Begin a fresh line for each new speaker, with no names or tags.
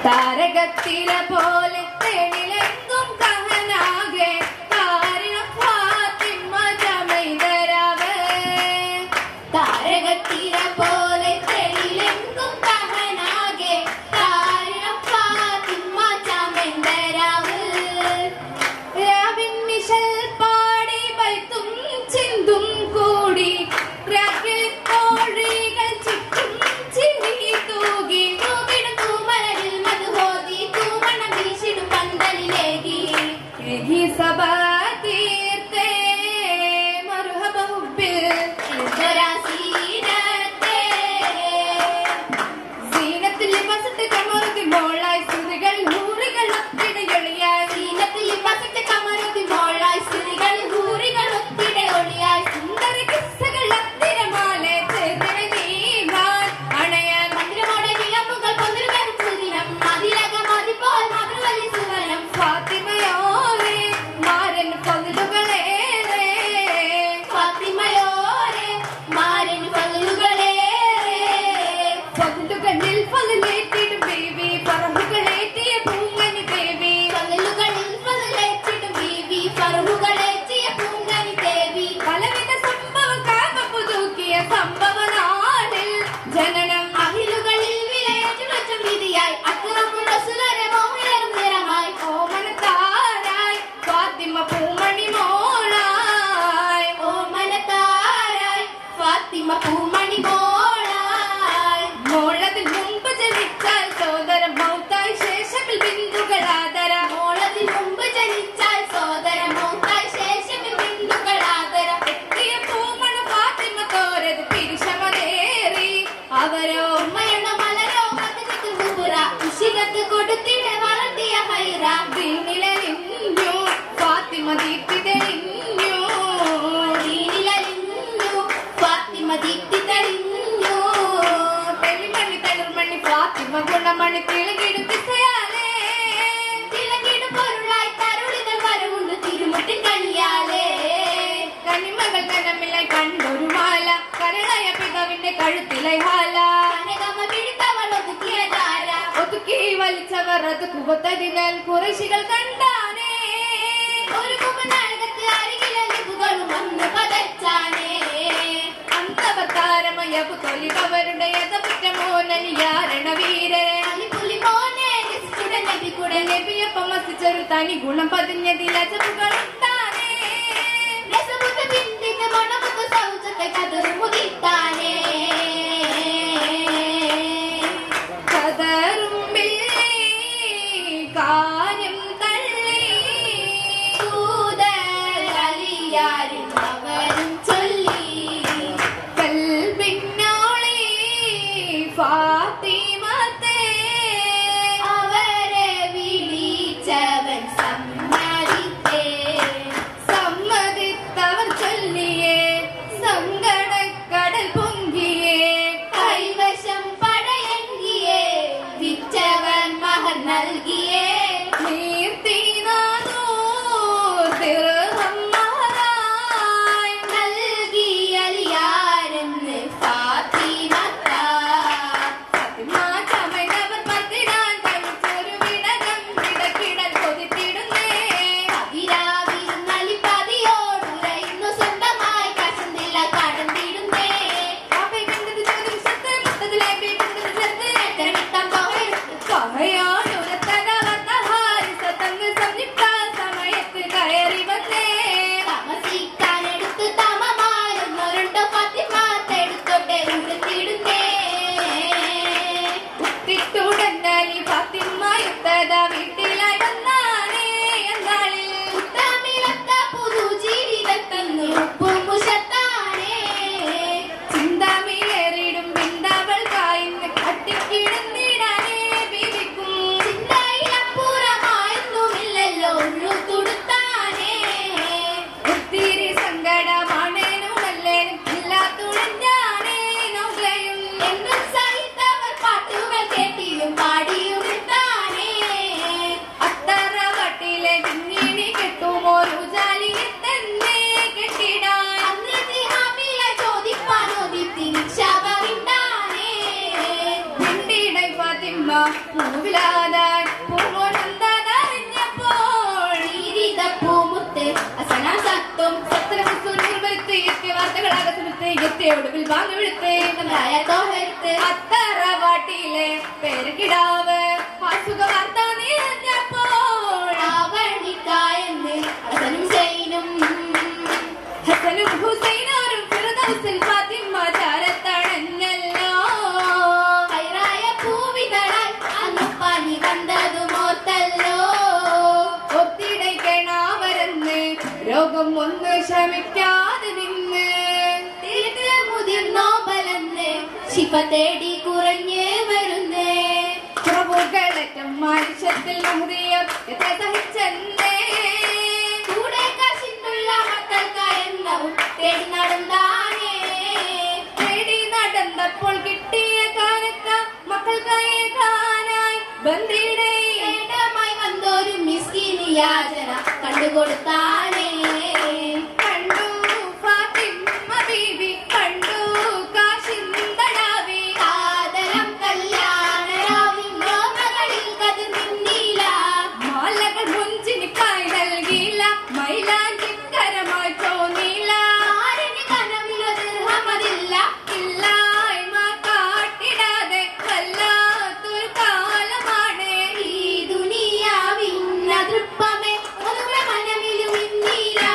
താരകത്തിര പോലെ തെളിലെങ്കും കഹനാകെ കാരണം ഫാത്തിമ ജമൈദരാവ് താരകത്തിര പോലെ തെളിലെങ്കും കഹനാകെ കാരണം ഫാത്തിമ ജമൈദരാവ് രാവിൻ നിശൽ പാടി ബൈത്തും ചിന്തും കൂടി രാഗിൽ കോഴികൾ ചുറ്റും ചിരി തൂകി തൂകിടും തൂമലരിൽ മധുഹോതി തൂമണം വീശിടും പന്തലിലേകി ഏകി സഭ തീർത്തേ മർഹബ ഹുബ്ബിൽ ഇതരാസീനത്തെ സീനത്തിൽ വസത്ത് കമറുതി മോളായി സ്തുതികൾ നൂറുകൾ ഒത്തിടയൊളിയായി സീനത്തിൽ വസത്ത് കമറുതി മോളായി സ്തുതികൾ നൂറുകൾ ഒത്തിടയൊളിയായി സുന്ദര കിസ്സകൾ അത്തിരമാലെ ചേർന്നിട നീങ്ങാൻ അണയാൻ മന്ദിരമോടെ വിളമ്പുകൾ കൊന്നിരുവരും സുദിനം മതിലകം അതിപ്പോൾ മധുവല്ലി സുവനം ഫാത്തിമയോരെ മാരൻ പതിലുകളേറെ ഫാത്തിമയോരെ മാരൻ പതിലുകളേറെ പതിലുകളിൽ പതിലേറ്റിടും ബേബി പറമ്പുകളേറ്റിയ പൂങ്കനി ദേവി പതിലുകളിൽ പതിലേറ്റിടും ബേബി പറമ്പുകളേറ്റിയ പൂങ്കനി ദേവി പലവിധ സംഭവം കാമ പുതുക്കിയ സംഭവ നാടിൽ ജനനം അഹിലുകളിൽ വിലയേറ്റും വിധിയായി അക്രമുള്ള സുലരെ മോഹിലും നിറമായി ഓമനത്താരായി ഫാത്തിമ പൂമണി മോളായി ഓമനത്താരായി ഫാത്തിമ പൂമണി മോളായി മോളതിൽ മുമ്പ് ജനിച്ചാൽ സോദരം മൗത്തായി ശേഷമിൽ ബിന്ദുകൾ ആദര മോളതിൽ മുമ്പ് ജനിച്ചാൽ സോദരം മൗത്തായി ശേഷമിൽ ബിന്ദുകൾ ആദര എത്തിയ പൂമണ ഫാത്തിമ തോരത് പിരിശമതേറി അവരോ ഉമ്മയുടെ മലരോ മതിനത്ത് ദുബുറ ഉശികത്ത് കൊടുത്തിടെ വളർത്തിയ ഹൈറ ദീനിലലിഞ്ഞു ഫാത്തിമ ദീപ്തി തെളിഞ്ഞു ദീനിലലിഞ്ഞു ഫാത്തിമ ദീപ്തി തെളിഞ്ഞു തെളിമണി തളിർമണി ഫാത്തിമ ഗുണമണി തിളകിടുത്തിസയാലേ തിളകിടും പൊരുളായി തരുളികൾ വരവുണ്ട് തിരുമുട്ടിൻ കണിയാലേ കണിമകൾ കനമില്ലായി കണ്ടൊരു മാല കരളയ പിതാവിന്റെ കഴുത്തിലായി ഹാല കനകമ പിഴുത്തവൾ ഒതുക്കിയ ധാര ഒതുക്കി വലിച്ചവർ അത് കുവത്തതിനാൽ കുറശികൾ കണ്ടാനേ ഒരു കുമനാഴകത്ത് അരികിലും വന്ന് പതച്ചാനേ അന്തവതാരമയ പുതൊലിവരുടെ യഥപുറ്റമോനലിയാരണ വീരരെ അലിപുലി മോനെ രസിച്ചുടൻ നബി കൂടെ നബിയൊപ്പം വസിച്ചൊരു തനി ഗുണം പതിഞ്ഞതിൽ അജബുകളുണ്ടാനേ രസമുത പിന്തിന് മണമുത സൗജത്തെ കതിർ മുതിത്താനേ കതറുമ്പിൽ കാര്യം തള്ളി കൂതലിയാരും അവരും ചൊല്ലി കൽബിന്നോളി ഫാത്തിമത്തെ അവരെ വിളിച്ചവൻ സമ്മതിത്തേ സമ്മതിത്തവർ ചൊല്ലിയേ സങ്കടക്കടൽ പൊങ്കിയേ കൈവശം പടയങ്കിയേ വിറ്റവൻ മഹർ നൽകിയേ നീർത്തിനാനൂർ ദിർഹം മഹറായി നൽകിയലിയാരെന്ന് ഫാത്തിമത്ത ഫാത്തിമ ചമയവർ പത്തിരാൻ തനിച്ചൊരു വിടകം വിടക്കിടൽ കൊതിത്തിടുന്നേ അതിരാവിലും നലിപ്പതിയോടുരയുന്നു സ്വന്തമായി കസന്തില്ല കടന്നിടുന്നേ അവയെ കണ്ടത് ചോദ്യം സത്ത് മുത്തതിലെ ബി കണ്ടത് ചെറുത് എത്രമിട്ടാൻ സമയത്ത് കയറി വന്നേ താമസിക്കാനെടുത്ത് തമമാരുന്നൊരുണ്ടോ പത്തിമാത്തെടുത്തോട്ടെ ഉടുത്തിടുന്നേ ഉത്തിട്ടുടന്നാലി പത്തിമായുത്തത വീട്ടിലായി വന്നാനേ എന്നാളിൽ ഉത്തമിളത്ത പുതു ജീവിതത്തന്നു ഉപ്പും മുഷത്താനേ ചിന്താമിലേറിടും ബിന്ദാവൾ കായിന്ന് കട്ടിക്കിടന്നിടാനേ ബീവിക്കും ചിന്തയിലപ്പുറമായൊന്നുമില്ലല്ലോ ഉള്ളു തുടുത്താനേ ഒത്തിരി സങ്കടമാണേനുമല്ലേനും ഇല്ലാത്തുഴഞ്ഞാനേ നൗകയും എന്നും സഹിതവർ പാട്ടുകൾ കേട്ടിയും പാടിയും താനേ അത്തറ വട്ടിലെ കിങ്ങിണി കെട്ടുമോരു ജാലിയെ തന്നെ കെട്ടിടാൻ അന്നത്തെ ഹാമില ചോദിപ്പാനോ ദീപ്തി നിക്ഷാപമിട്ടാനേ മിണ്ടിടൈ ഫാത്തിമ മൂവിലാത വാർത്ത് എത്തിയ ഒടുവിൽ വാങ്ങി വിടുത്ത് തോഹെടുത്ത് അത്തറവാട്ടിലെ പേരുകിടാവ് അസുഖ വാർത്ത നിറഞ്ഞപ്പോൾ ആവണിക്കായെന്ന് ഹസനും സൈനും ഹസനും ഹുസൈനോരും ഫിറദൗസിൽ ഫാത്തിമ ചാരത്തണഞ്ഞല്ലോ ഹൈറായ പൂവിതളാൽ അന്ന് പനി കണ്ടതു മോത്തല്ലോ ഒത്തിടയ്ക്കണാവരെന്ന് രോഗം ഒന്ന് ശമിക്കാതെ നിന്ന് തിരിച്ച് മുതിർന്നോ ബലന്ന് ശിവ തേടി കുറഞ്ഞേ വരുന്നേ പ്രഭുകളറ്റം മനുഷ്യത്തിൽ മുറിയം എത്ര സഹിച്ചെന്നേ കൂടെ കാശിനുള്ള മക്കൾക്കായെന്നവും തേടി നടന്നാനേ തേടി നടന്നപ്പോൾ കിട്ടിയ കാലത്ത മക്കൾക്കായി കാണാൻ ബന്ധിയുടെ ഏടമായി വന്നൊരു മിസ്കിന് യാചന കണ്ടുകൊടുത്താനേ